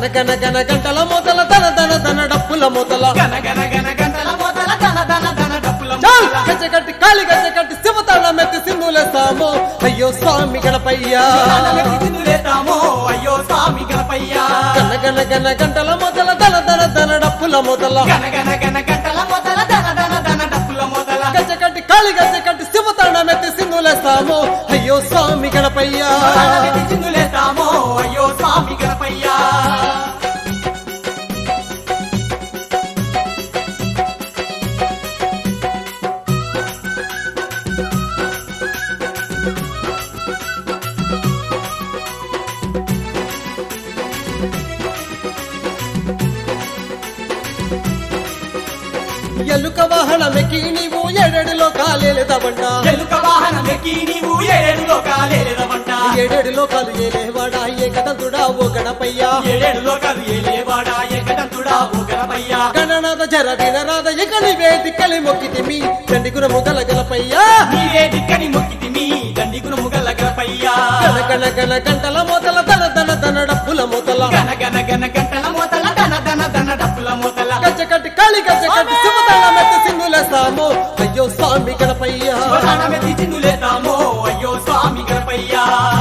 గన గన గంటల మొదల దన దన దన డప్పుల మొదల గన గన గన గంటల మొదల ధన ధన ధన డప్పుల చాల్ మొదల. గజ కట్టి కాళి గజ కట్టి శివతాళం ఎత్తి సింధులేస్తాము అయ్యో స్వామి గణపయ్యా ధనమెత్తి చిందులేస్తామో అయ్యో స్వామి గణపయ్య గన గన గన గంటల మొదల దన దన దన డప్పుల మొదల గన గన గన గంటల మొదల ధన ధన ధన డప్పుల మొదల గజ కట్టి కాళి గజ కట్టి శివతాళం ఎత్తి సింధులేస్తాము అయ్యో స్వామి గణపయ్యా ధనమెత్తి చిందులేస్తామో అయ్యో స్వామి గణపయ్య ఎలుక వాహనమెక్కి నీవు ఏడేడులో కాలేలేదవంట ఎలుక వాహనం ఎక్కి నీవు ఏడు లోకాలేదవంట ఏడేడు లోకాలు ఏలేవాడా ఏకదంతుడా ఓ గణపయ్యా ఏడేడు లోకాలు ఏలేవాడా ఏకదంతుడా ఓ గణపయ్య గణనాథ జర వినరాధ ఇక నీవే దిక్కలి మొక్కితిమి చండి గుణము గల గలపయ్యా నీవే దిక్కని మొక్కితిమి దండి గుణము గల గణపయ్య గణ గణ గణ గంటల మొదల దన దన దన డప్పుల మొదల గన గన గన గంటల మొదల ధన ధన ధన డప్పుల మొదల గజ్జ కట్టి కాళి గజ్జ కట్టి శివతాళ మెత్త సింధులేస్తాము అయ్యో స్వామి గణపయ్యా ధనమెత్తి చిందులేతామో అయ్యో స్వామి గణపయ్య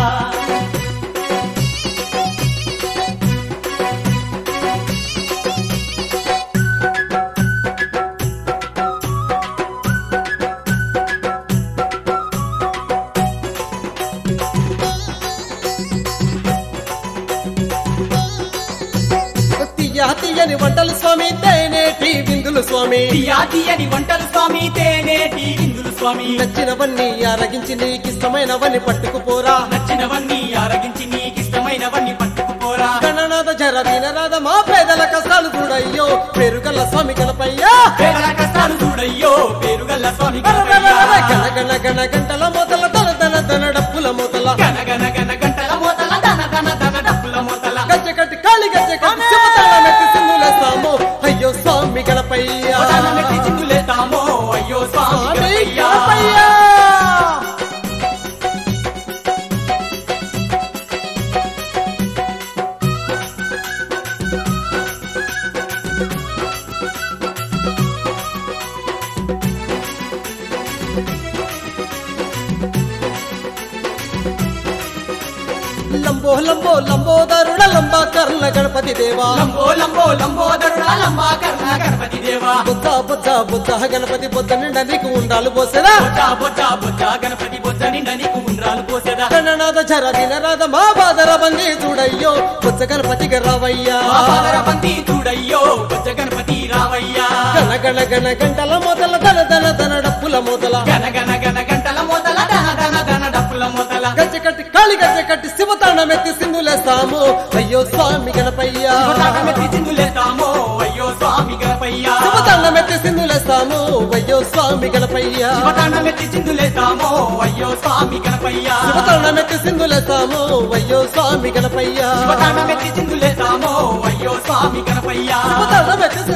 తీయ తీయని వంటలు స్వామి తేనేటి విందులు స్వామి తీయా తీయని వంటలు స్వామి తేనేటి విందులు స్వామి నచ్చినవన్నీ ఆరగించి నీకిష్టమైనవన్నీ పట్టుకుపోరా నచ్చినవన్నీ ఆరగించి నీకిష్టమైనవన్నీ పట్టుకుపోరా గణనాథ జర వినరాధ మా పేదల కష్టాలు చూడయ్యో పేరుగల్ల స్వామి గణపయ్యా పేదల కష్టాలు చూడయ్యో పేరుగల్ల స్వామి గణ గణపయ్య గణ గణ గంటల మొదల దన దన దన డప్పుల మొదల గన గన గన గంటల మొదల ధన ధన ధన డప్పుల మొదల గజ్జ కట్టి కాళి గజ్జ కట్టి శివతాళం ఎత్తి సింధులేస్తాము అయ్యో స్వామి గణపయ్యా ధనమెత్తి చిందులేతామో అయ్యో స్వామి స్వామి గణపయ్య గణపయ్యా లంబో లంబో లంబోదరుడ లంబాకర్ణ గణపతి దేవా లంబో లంబో లంబోదరుడ లంబాకర్ణ గణపతి దేవా బుద్ధ బుద్ధ బుద్ధ గణపతి బుద్ధ నిండా నీకు ఉండాలి పోసేదా బొజ్జ బొజ్జ బొజ్జ గణపతి బొజ్జ నిండా నీకు ఉండ్రాలు పోసేదా గణనాథ జర వినరాధ మా బాదర బంగి చూడయ్యో బుద్ధ గణపతి రావయ్యా పాపర బంతి చూడయ్యో బొజ్జ గణపతి రావయ్యా గణ గణ గణ గంటల మొదల దన దన దన డప్పుల మొదల గన గన గన గంటల మొదల ధన ధన ధన డప్పుల మొదల గజ్జ కట్టి కాళి గజ్జ కట్టి శివతాణం ఎత్తి సింధులేస్తాము అయ్యో స్వామి గణపయ్యా ధనమెత్తి చిందులేతామో అయ్యో స్వామి గణపయ్య శివతాండం ఎత్తి సింధులేస్తాము అయ్యో స్వామి గణపయ్యా ధనమెత్తి చిందులేతామో అయ్యో స్వామి గణపయ్య శివతాండం ఎత్తి సింధులేస్తాము అయ్యో స్వామి గణపయ్యా ధనమెత్తి చిందులేతామో అయ్యో స్వామి గణపయ్య శివతాండం ఎత్తి